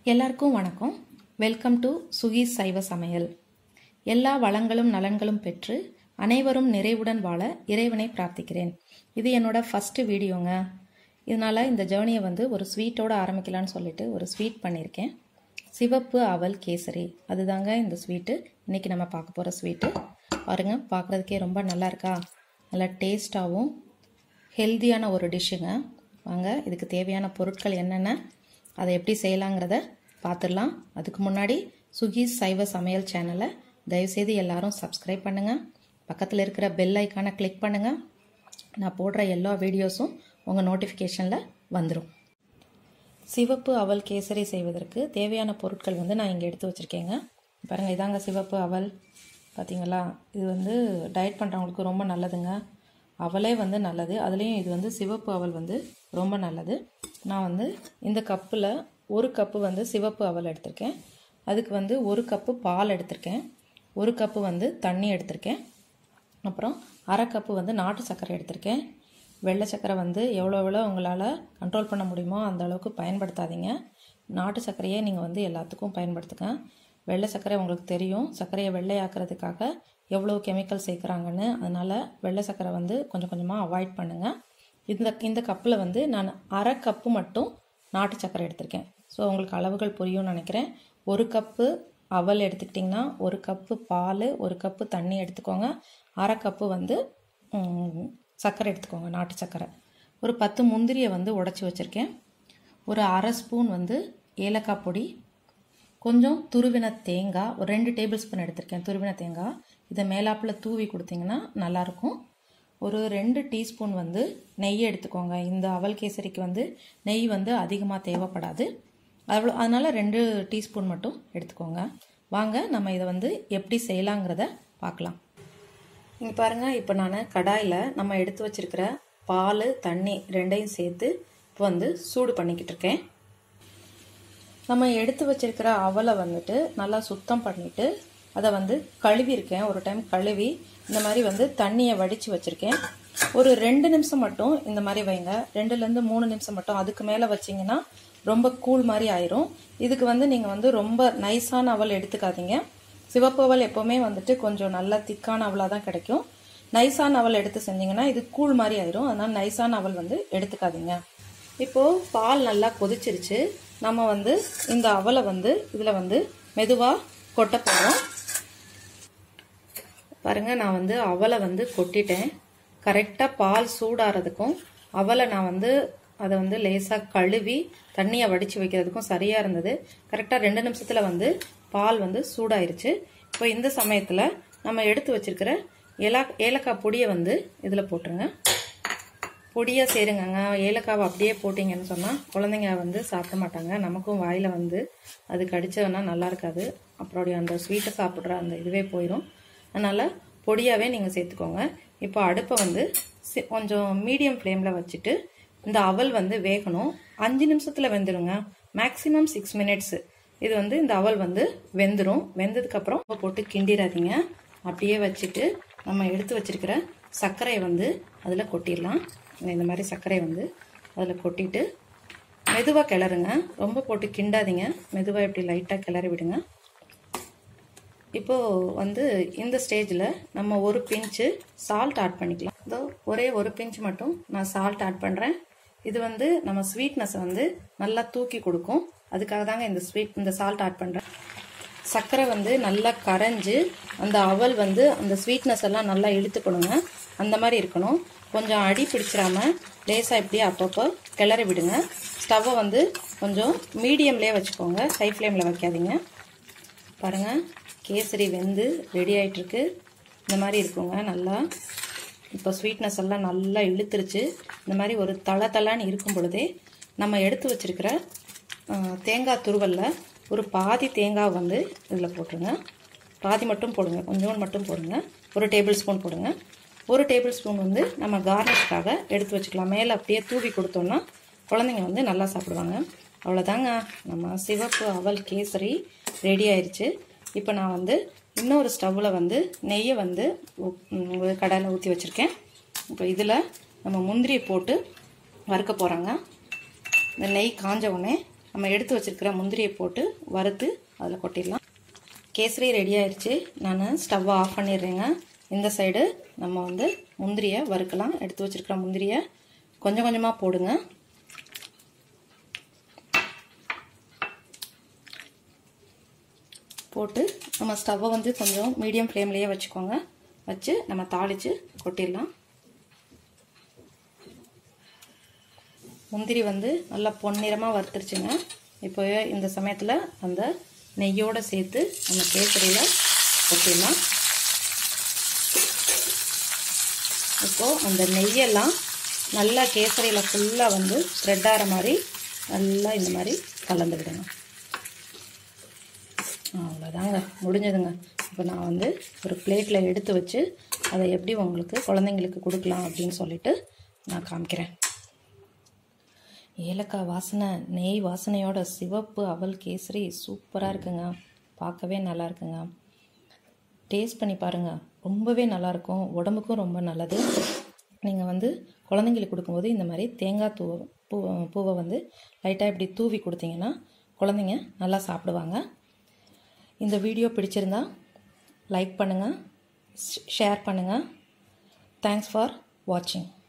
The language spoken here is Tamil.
எல்லாருக்கும் வணக்கம் வெல்கம் டு சுகி சைவ சமையல் எல்லா வளங்களும் நலன்களும் பெற்று அனைவரும் நிறைவுடன் வாழ இறைவனை பிரார்த்திக்கிறேன் இது என்னோட ஃபர்ஸ்ட் வீடியோங்க இதனால இந்த ஜேர்னியை வந்து ஒரு ஸ்வீட்டோட ஆரம்பிக்கலாம்னு சொல்லிட்டு ஒரு ஸ்வீட் பண்ணியிருக்கேன் சிவப்பு அவல் கேசரி அதுதாங்க இந்த ஸ்வீட்டு இன்னைக்கு நம்ம பார்க்க போகிற ஸ்வீட்டு பாருங்க பார்க்குறதுக்கே ரொம்ப நல்லா இருக்கா நல்லா டேஸ்டாகவும் ஹெல்தியான ஒரு டிஷ்ஷுங்க வாங்க இதுக்கு தேவையான பொருட்கள் என்னென்ன அதை எப்படி செய்யலாங்கிறத பார்த்துடலாம் அதுக்கு முன்னாடி சுகி சைவ சமையல் சேனலை தயவுசெய்து எல்லாரும் சப்ஸ்கிரைப் பண்ணுங்கள் பக்கத்தில் இருக்கிற பெல் ஐக்கானை கிளிக் பண்ணுங்கள் நான் போடுற எல்லா வீடியோஸும் உங்கள் நோட்டிஃபிகேஷனில் வந்துடும் சிவப்பு அவல் கேசரி செய்வதற்கு தேவையான பொருட்கள் வந்து நான் இங்கே எடுத்து வச்சுருக்கேங்க பாருங்கள் இதாங்க சிவப்பு அவல் பார்த்தீங்களா இது வந்து டயட் பண்ணுறவங்களுக்கு ரொம்ப நல்லதுங்க அவலே வந்து நல்லது அதுலேயும் இது வந்து சிவப்பு அவல் வந்து ரொம்ப நல்லது நான் வந்து இந்த கப்பில் ஒரு கப்பு வந்து சிவப்பு அவல் எடுத்திருக்கேன் அதுக்கு வந்து ஒரு கப்பு பால் எடுத்திருக்கேன் ஒரு கப்பு வந்து தண்ணி எடுத்திருக்கேன் அப்புறம் அரை கப்பு வந்து நாட்டு சர்க்கரை எடுத்திருக்கேன் வெள்ளை சர்க்கரை வந்து எவ்வளோ எவ்வளோ உங்களால் கண்ட்ரோல் பண்ண முடியுமோ அந்த அளவுக்கு பயன்படுத்தாதீங்க நாட்டு சர்க்கரையே நீங்கள் வந்து எல்லாத்துக்கும் பயன்படுத்துங்க வெள்ளை சர்க்கரை உங்களுக்கு தெரியும் சர்க்கரையை வெள்ளையாக்குறதுக்காக எவ்வளோ கெமிக்கல் சேர்க்குறாங்கன்னு அதனால் வெள்ளை சர்க்கரை வந்து கொஞ்சம் கொஞ்சமாக அவாய்ட் பண்ணுங்கள் இந்த இந்த கப்பில் வந்து நான் அரை கப்பு மட்டும் நாட்டு சர்க்கரை எடுத்திருக்கேன் ஸோ உங்களுக்கு அளவுகள் புரியும்னு நினைக்கிறேன் ஒரு கப்பு அவல் எடுத்துக்கிட்டிங்கன்னா ஒரு கப்பு பால் ஒரு கப்பு தண்ணி எடுத்துக்கோங்க அரை கப்பு வந்து ம், சர்க்கரை எடுத்துக்கோங்க நாட்டு சர்க்கரை ஒரு பத்து முந்திரியை வந்து உடச்சி வச்சுருக்கேன் ஒரு அரை ஸ்பூன் வந்து ஏலக்காய் பொடி கொஞ்சம் துருவின தேங்காய் ஒரு ரெண்டு டேபிள் ஸ்பூன் எடுத்திருக்கேன் துருவின தேங்காய் இதை மேலாப்பில் தூவி கொடுத்தீங்கன்னா நல்லாயிருக்கும் ஒரு ரெண்டு டீஸ்பூன் வந்து நெய் எடுத்துக்கோங்க இந்த அவல் கேசரிக்கு வந்து நெய் வந்து அதிகமாக தேவைப்படாது அவ்வளோ அதனால் ரெண்டு டீஸ்பூன் மட்டும் எடுத்துக்கோங்க வாங்க நம்ம இதை வந்து எப்படி செய்யலாங்கிறத பார்க்கலாம் இங்கே பாருங்கள் இப்போ நான் கடாயில் நம்ம எடுத்து வச்சிருக்கிற பால் தண்ணி ரெண்டையும் சேர்த்து இப்போ வந்து சூடு பண்ணிக்கிட்டு இருக்கேன் நம்ம எடுத்து வச்சிருக்கிற அவலை வந்துட்டு நல்லா சுத்தம் பண்ணிட்டு அதை வந்து கழுவிருக்கேன் ஒரு டைம் கழுவி இந்த மாதிரி வந்து தண்ணியை வடித்து வச்சுருக்கேன் ஒரு ரெண்டு நிமிஷம் மட்டும் இந்த மாதிரி வைங்க ரெண்டுலேருந்து மூணு நிமிஷம் மட்டும் அதுக்கு மேலே வச்சிங்கன்னா ரொம்ப கூழ் மாதிரி ஆயிரும் இதுக்கு வந்து நீங்கள் வந்து ரொம்ப நைஸான அவல் எடுத்துக்காதீங்க சிவப்பு அவல் எப்போவுமே வந்துட்டு கொஞ்சம் நல்லா திக்கான அவலாக தான் கிடைக்கும் நைஸான அவல் எடுத்து செஞ்சீங்கன்னா இது கூழ் மாதிரி ஆயிரும் அதனால் நைஸான அவல் வந்து எடுத்துக்காதீங்க இப்போது பால் நல்லா கொதிச்சிருச்சு நம்ம வந்து இந்த அவலை வந்து இதில் வந்து மெதுவாக கொட்ட போகிறோம் பாருங்க நான் வந்து அவலை வந்து கொட்டிட்டேன் கரெக்டாக பால் சூடாகிறதுக்கும் அவலை நான் வந்து அதை வந்து லேசாக கழுவி தண்ணியை வடித்து வைக்கிறதுக்கும் சரியாக இருந்தது கரெக்டாக ரெண்டு நிமிஷத்தில் வந்து பால் வந்து சூடாயிருச்சு இப்போ இந்த சமயத்தில் நம்ம எடுத்து வச்சிருக்கிற ஏலா ஏலக்காய் பொடியை வந்து இதில் போட்டுருங்க பொடியாக சேருங்கங்க ஏலக்காவை அப்படியே போட்டிங்கன்னு சொன்னால் குழந்தைங்க வந்து சாப்பிட மாட்டாங்க நமக்கும் வாயில் வந்து அது கடிச்சதுன்னா நல்லா இருக்காது அப்புறம் அந்த ஸ்வீட்டை சாப்பிட்ற அந்த இதுவே போயிடும் அதனால் பொடியாகவே நீங்கள் சேர்த்துக்கோங்க இப்போ அடுப்பை வந்து சி- கொஞ்சம் மீடியம் ஃப்ளேமில் வச்சுட்டு இந்த அவல் வந்து வேகணும் அஞ்சு நிமிஷத்தில் வெந்துடுங்க மேக்ஸிமம் சிக்ஸ் மினிட்ஸு இது வந்து இந்த அவல் வந்து வெந்துடும் வெந்ததுக்கப்புறம் போட்டு கிண்டிடாதீங்க அப்படியே வச்சுட்டு நம்ம எடுத்து வச்சிருக்கிற சர்க்கரையை வந்து அதில் கொட்டிடலாம் இந்த மாதிரி சர்க்கரையை வந்து அதில் கொட்டிட்டு மெதுவாக கிளறுங்க ரொம்ப போட்டு கிண்டாதீங்க மெதுவாக இப்படி லைட்டாக கிளறி விடுங்க இப்போது வந்து இந்த ஸ்டேஜில் நம்ம ஒரு பிஞ்சு சால்ட் ஆட் பண்ணிக்கலாம் இதோ ஒரே ஒரு பிஞ்ச் மட்டும் நான் சால்ட் ஆட் பண்ணுறேன் இது வந்து நம்ம ஸ்வீட்னஸை வந்து நல்லா தூக்கி கொடுக்கும் அதுக்காக தாங்க இந்த ஸ்வீட் இந்த சால்ட் ஆட் பண்ணுறேன் சர்க்கரை வந்து நல்லா கரைஞ்சு அந்த அவல் வந்து அந்த ஸ்வீட்னஸ் எல்லாம் நல்லா இழுத்துக்கணுங்க அந்த மாதிரி இருக்கணும் கொஞ்சம் அடி பிடிச்சிடாம லேசாக இப்படியே அப்பப்போ கிளறி விடுங்க ஸ்டவ்வை வந்து கொஞ்சம் மீடியம்லேயே வச்சுக்கோங்க ஹை ஃப்ளேமில் வைக்காதீங்க பாருங்கள் கேசரி வெந்து ரெடி ஆயிட்டிருக்கு இந்த மாதிரி இருக்குங்க நல்லா இப்போ ஸ்வீட்னஸ் எல்லாம் நல்லா இழுத்துருச்சு இந்த மாதிரி ஒரு தள தளன்னு இருக்கும் பொழுதே நம்ம எடுத்து வச்சிருக்கிற அஹ், தேங்காய் துருவலில் ஒரு பாதி தேங்காய் வந்து இதில் போட்டுருங்க பாதி மட்டும் போடுங்க கொஞ்சோண்டு மட்டும் போடுங்க ஒரு டேபிள் ஸ்பூன் போடுங்க ஒரு டேபிள் ஸ்பூன் வந்து நம்ம கார்னிஷ்காக எடுத்து வச்சுக்கலாம் மேலே அப்படியே தூவி கொடுத்தோம்னா குழந்தைங்க வந்து நல்லா சாப்பிடுவாங்க அவ்வளோதாங்க நம்ம சிவப்பு அவல் கேசரி ரெடி ஆயிருச்சு இப்போ நான் வந்து இன்னொரு ஸ்டவ்வில் வந்து நெய்யை வந்து ஊ- ம், ஒரு கடாயில் ஊற்றி வச்சுருக்கேன் இப்போ இதில் நம்ம முந்திரியை போட்டு வறுக்க போகிறாங்க இந்த நெய் காஞ்ச உடனே நம்ம எடுத்து வச்சிருக்கிற முந்திரியை போட்டு வறுத்து அதில் கொட்டிடலாம் கேசரி ரெடி ஆயிடுச்சு நான் ஸ்டவ்வை ஆஃப் பண்ணிடுறேங்க இந்த சைடு நம்ம வந்து முந்திரியை வறுக்கலாம் எடுத்து வச்சிருக்கிற முந்திரியை கொஞ்சம் கொஞ்சமாக போடுங்க போட்டு நம்ம ஸ்டவ்வை வந்து கொஞ்சம் மீடியம் ஃப்ளேம்லேயே வச்சுக்கோங்க வச்சு நம்ம தாளித்து கொட்டிடலாம் முந்திரி வந்து நல்லா பொன்னிறமாக வறுத்துருச்சுங்க இப்போ இந்த சமயத்தில் அந்த நெய்யோடு சேர்த்து நம்ம கேசரியில் கொட்டிடலாம் இப்போது அந்த நெய்யெல்லாம் நல்லா கேசரியில் ஃபுல்லாக வந்து ஸ்ப்ரெட் ஆகிற மாதிரி நல்லா இந்த மாதிரி கலந்து விடுங்க அவ்வளோதாங்க முடிஞ்சதுங்க இப்போ நான் வந்து ஒரு பிளேட்டில் எடுத்து வச்சு அதை எப்படி உங்களுக்கு குழந்தைங்களுக்கு கொடுக்கலாம் அப்படின்னு சொல்லிட்டு நான் காமிக்கிறேன் ஏலக்காய் வாசனை நெய் வாசனையோட சிவப்பு அவல் கேசரி சூப்பராக இருக்குங்க பார்க்கவே நல்லா இருக்குங்க டேஸ்ட் பண்ணி பாருங்கள் ரொம்பவே நல்லாயிருக்கும் உடம்புக்கும் ரொம்ப நல்லது நீங்கள் வந்து குழந்தைங்களுக்கு கொடுக்கும்போது இந்த மாதிரி தேங்காய் தூ பூ பூவை வந்து லைட்டாக இப்படி தூவி கொடுத்தீங்கன்னா குழந்தைங்க நல்லா சாப்பிடுவாங்க இந்த வீடியோ பிடிச்சிருந்தா லைக் பண்ணுங்கள் ஷேர் பண்ணுங்கள் தேங்க்ஸ் ஃபார் வாட்சிங்